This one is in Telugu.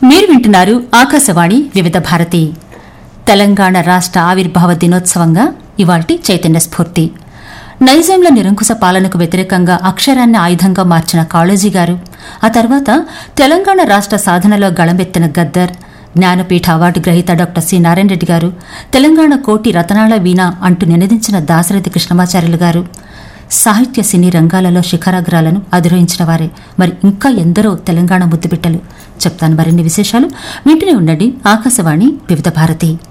మీరు వింటున్నారు ఆకాశవాణి వివిధ భారతి తెలంగాణ రాష్ట్ర ఆవిర్భావ దినోత్సవంగా ఇవాల్టి చైతన్య స్ఫూర్తి నైజాంల నిరంకుశ పాలనకు వ్యతిరేకంగా అక్షరాన్ని ఆయుధంగా మార్చిన కాళోజీ గారు ఆ తర్వాత తెలంగాణ రాష్ట్ర సాధనలో గళమెత్తిన గద్దర్ జ్ఞానపీఠ అవార్డు గ్రహీత డాక్టర్ సి నారాయణ రెడ్డి గారు తెలంగాణ కోటి రతనాల వీణ అంటూ నినదించిన దాసరథి కృష్ణమాచార్యులు గారు సాహిత్య సినీ రంగాలలో శిఖరాగ్రాలను అధిరోహించిన వారే మరి ఇంకా ఎందరో తెలంగాణ ముద్దుబిట్టలు చెప్తాను మరిన్ని విశేషాలు వింటూనే ఉండండి ఆకాశవాణి వివిధ భారతి